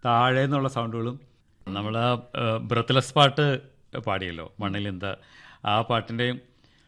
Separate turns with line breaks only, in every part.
താഴെ നിന്നുള്ള സൗണ്ടുകളും നമ്മൾ ആ ബ്രത്ത്ലെസ് പാട്ട് പാടിയല്ലോ മണ്ണിൽ എന്താ ആ പാട്ടിൻ്റെയും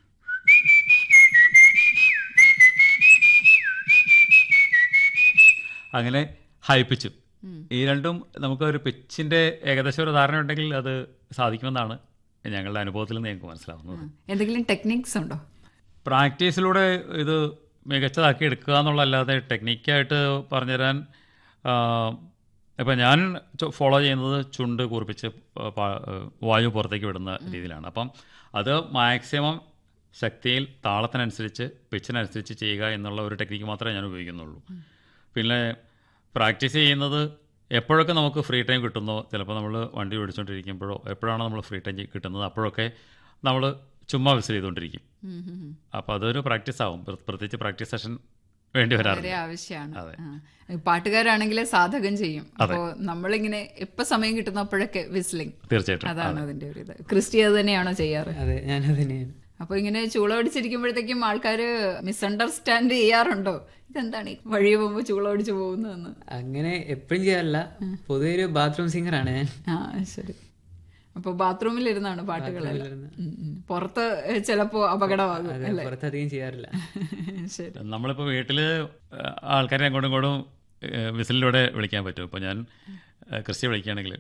അങ്ങനെ ഹൈ പിച്ചും ഈ രണ്ടും നമുക്ക് ഒരു പിച്ചിൻ്റെ ഏകദേശം ഒരു ധാരണ ഉണ്ടെങ്കിൽ അത് സാധിക്കുമെന്നാണ് ഞങ്ങളുടെ അനുഭവത്തിൽ നിന്ന് ഞങ്ങൾക്ക് മനസ്സിലാവുന്നത്
എന്തെങ്കിലും ടെക്നിക്സ് ഉണ്ടോ
പ്രാക്ടീസിലൂടെ ഇത് മികച്ചതാക്കി എടുക്കുക എന്നുള്ളതല്ലാതെ ടെക്നിക്കായിട്ട് പറഞ്ഞുതരാൻ ഇപ്പം ഞാൻ ഫോളോ ചെയ്യുന്നത് ചുണ്ട് കൂർപ്പിച്ച് പാ- വായു പുറത്തേക്ക് വിടുന്ന രീതിയിലാണ് അപ്പം അത് മാക്സിമം ശക്തിയിൽ താളത്തിനനുസരിച്ച് പിച്ചിനനുസരിച്ച് ചെയ്യുക എന്നുള്ള ഒരു ടെക്നിക്ക് മാത്രമേ ഞാൻ ഉപയോഗിക്കുന്നുള്ളൂ പിന്നെ പ്രാക്ടീസ് ചെയ്യുന്നത് എപ്പോഴൊക്കെ നമുക്ക് ഫ്രീ ടൈം കിട്ടുന്നോ ചിലപ്പോൾ നമ്മൾ വണ്ടി ഓടിച്ചുകൊണ്ടിരിക്കുമ്പോഴോ എപ്പോഴാണോ നമ്മൾ ഫ്രീ ടൈം കിട്ടുന്നത് അപ്പോഴൊക്കെ നമ്മൾ ചുമ്മാ വിസിൽ ചെയ്തുകൊണ്ടിരിക്കും
ഉം, ഉം, ഉം.
അപ്പോൾ അതൊരു പ്രാക്ടീസ് ആവും പ്ര- പ്രത്യേകിച്ച് പ്രാക്ടീസ് സെഷൻ വേണ്ടി വരാറുണ്ട്
വളരെ ആവശ്യമാണ് ആ. പാട്ടുകാരാണെങ്കിലേ സാധകം ചെയ്യും അപ്പോൾ നമ്മളിങ്ങനെ എപ്പോ സമയം കിട്ടുന്നപ്പോഴൊക്കെ വിസ്ലിംഗ്
തീർച്ചയായിട്ടും
അതാണ് അതിന്റെ ഒരു ഇത് ക്രിസ്റ്റി അത് തന്നെയാണോ ചെയ്യാറ്
അതെ ഞാനത് തന്നെയാണ്
അപ്പൊ ഇങ്ങനെ ചൂള പിടിച്ചിരിക്കുമ്പോഴത്തേക്കും ആൾക്കാർ മിസ്അണ്ടർസ്റ്റാൻഡ് ചെയ്യാറുണ്ടോ ഇതെന്താണ് ഈ വഴി പോകുമ്പോൾ ചൂള പിടിച്ച് പോകുന്നതെന്ന്
അങ്ങനെ എപ്പോഴും ചെയ്യാറില്ല പൊതുവെ ഒരു ബാത്റൂം സിംഗറാണ് ഞാൻ
ആ ശരി അപ്പൊ ബാത്റൂമിൽ ഇരുന്നാണ് പാട്ടുകളെല്ലാം
ബാത്റൂമിലിരുന്ന്.
ഉം, ഉം. പുറത്ത് ചിലപ്പോ അപകടമാകും
അതെ
അല്ലേ
പുറത്തധികം ചെയ്യാറില്ല
ശരി
നമ്മളിപ്പോൾ വീട്ടിൽ ആൾക്കാരെ അങ്ങോട്ടും ഇങ്ങോട്ടും ഏഹ്, വിസിലിലൂടെ വിളിക്കാൻ പറ്റും ഇപ്പോൾ ഞാൻ ഏഹ്, ക്രിസ്റ്റി വിളിക്കുകയാണെങ്കിൽ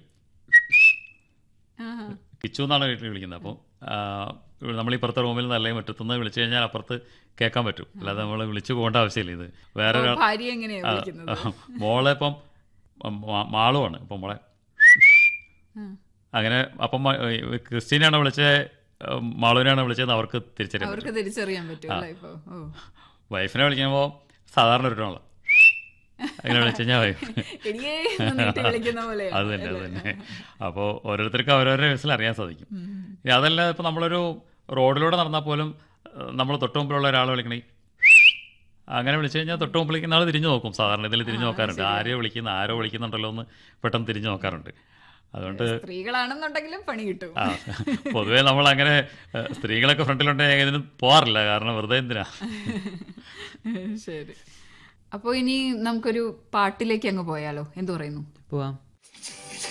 ആഹാ.
കിച്ചു എന്നാണ് വീട്ടിൽ വിളിക്കുന്നത് അപ്പോൾ നമ്മൾ ഈ പുറത്തെ റൂമിൽ നല്ല മുറ്റത്തുനിന്ന് വിളിച്ചു കഴിഞ്ഞാൽ അപ്പുറത്ത് കേൾക്കാൻ പറ്റും അല്ലാതെ നമ്മൾ വിളിച്ചു പോകേണ്ട ആവശ്യമില്ല ഇത് വേറെ
അപ്പൊ
ഒരാൾ
ഭാര്യ എങ്ങനെയാ വിളിക്കുന്നത്
മോളെ ഇപ്പം മാ- മാളുവാണ് ഇപ്പം മോളെ
ആ.
അങ്ങനെ അപ്പം മ- ഏഹ്, ക്രിസ്റ്റീനെയാണ് വിളിച്ചത് ഏഹ്, മാളുവിനെയാണ് വിളിച്ചതെന്ന് അവർക്ക് തിരിച്ചറിയാൻ പറ്റും
അവർക്ക് തിരിച്ചറിയാൻ പറ്റുമല്ലേ ഇപ്പൊ ഓ
വൈഫിനെ വിളിക്കുമ്പോൾ സാധാരണ ഒരു ടോണല്ല അങ്ങനെ വിളിച്ചു കഴിഞ്ഞാൽ വൈഫ്
എടിയേ എന്ന് നീട്ടി വിളിക്കുന്ന പോലെയാണ്
അത് തന്നെ അത് തന്നെ അപ്പോൾ ഓരോരുത്തർക്കും അവരവരുടെ വിസിൽ അറിയാൻ സാധിക്കും ഇനി അതല്ല ഇപ്പോൾ നമ്മളൊരു റോഡിലൂടെ നടന്നാൽ പോലും നമ്മൾ തൊട്ട് മുമ്പിലുള്ള ഒരാളെ വിളിക്കണേ അങ്ങനെ വിളിച്ചു കഴിഞ്ഞാൽ തൊട്ട് മുമ്പിൽ വിളിക്കുന്ന ആൾ തിരിഞ്ഞു നോക്കും സാധാരണ ഇതിൽ തിരിഞ്ഞു നോക്കാറുണ്ട് ആരെയോ വിളിക്കുന്ന ആരോ വിളിക്കുന്നുണ്ടല്ലോ എന്ന് പെട്ടെന്ന് തിരിഞ്ഞു നോക്കാറുണ്ട് അതുകൊണ്ട്
സ്ത്രീകളാണെന്നുണ്ടെങ്കിലും പണി കിട്ടും
ആ പൊതുവേ നമ്മൾ അങ്ങനെ ഏഹ്, സ്ത്രീകളൊക്കെ ഫ്രണ്ടിലുണ്ടെങ്കിൽ ഇതിന് പോകാറില്ല കാരണം വെറുതെ എന്തിനാ
ശരി അപ്പോൾ ഇനി നമുക്കൊരു പാട്ടിലേക്ക് അങ്ങ് പോയാലോ എന്തു പറയുന്നു
പോവാം